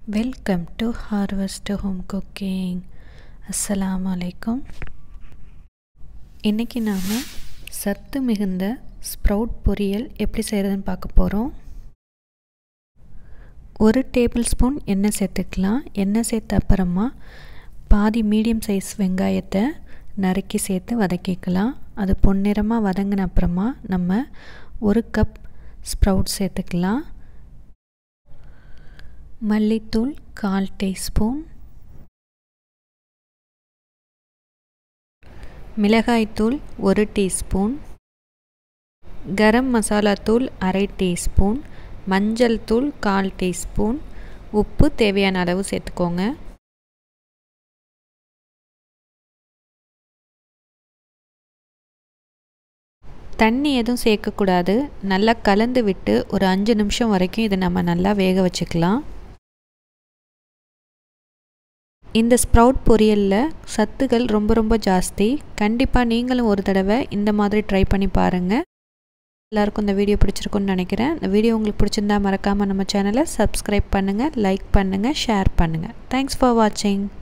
welcome to harvest home cooking அஸ்ஸலாமு அலைக்கும் இன்றைக்கி நாம் சத்து மிகுந்த ஸ்ப்ரவுட் பொரியல் எப்படி செய்கிறதுன்னு பார்க்க போகிறோம் ஒரு டேபிள் ஸ்பூன் எண்ணெய் சேர்த்துக்கலாம் எண்ணெய் சேர்த்த அப்புறமா பாதி மீடியம் சைஸ் வெங்காயத்தை நறுக்கி சேர்த்து வதக்கிக்கலாம் அது பொன்னிறமாக வதங்கின அப்புறமா நம்ம ஒரு கப் ஸ்ப்ரவுட் சேர்த்துக்கலாம் மல்லித்தூள் கால் டீஸ்பூன் மிளகாய்த்தூள் ஒரு டீஸ்பூன் கரம் மசாலா தூள் அரை டீஸ்பூன் மஞ்சள் தூள் கால் டீஸ்பூன் உப்பு தேவையான அளவு சேர்த்துக்கோங்க தண்ணி எதுவும் சேர்க்கக்கூடாது நல்லா கலந்து விட்டு ஒரு அஞ்சு நிமிஷம் வரைக்கும் இதை நம்ம நல்லா வேக வச்சுக்கலாம் இந்த ஸ்ப்ரவுட் பொரியலில் சத்துக்கள் ரொம்ப ரொம்ப ஜாஸ்தி கண்டிப்பாக நீங்களும் ஒரு தடவை இந்த மாதிரி ட்ரை பண்ணி பாருங்கள் எல்லாருக்கும் இந்த வீடியோ பிடிச்சிருக்குன்னு நினைக்கிறேன் இந்த வீடியோ உங்களுக்கு பிடிச்சிருந்தா மறக்காமல் நம்ம சேனலை சப்ஸ்கிரைப் பண்ணுங்கள் லைக் பண்ணுங்கள் ஷேர் பண்ணுங்கள் தேங்க்ஸ் ஃபார் வாட்சிங்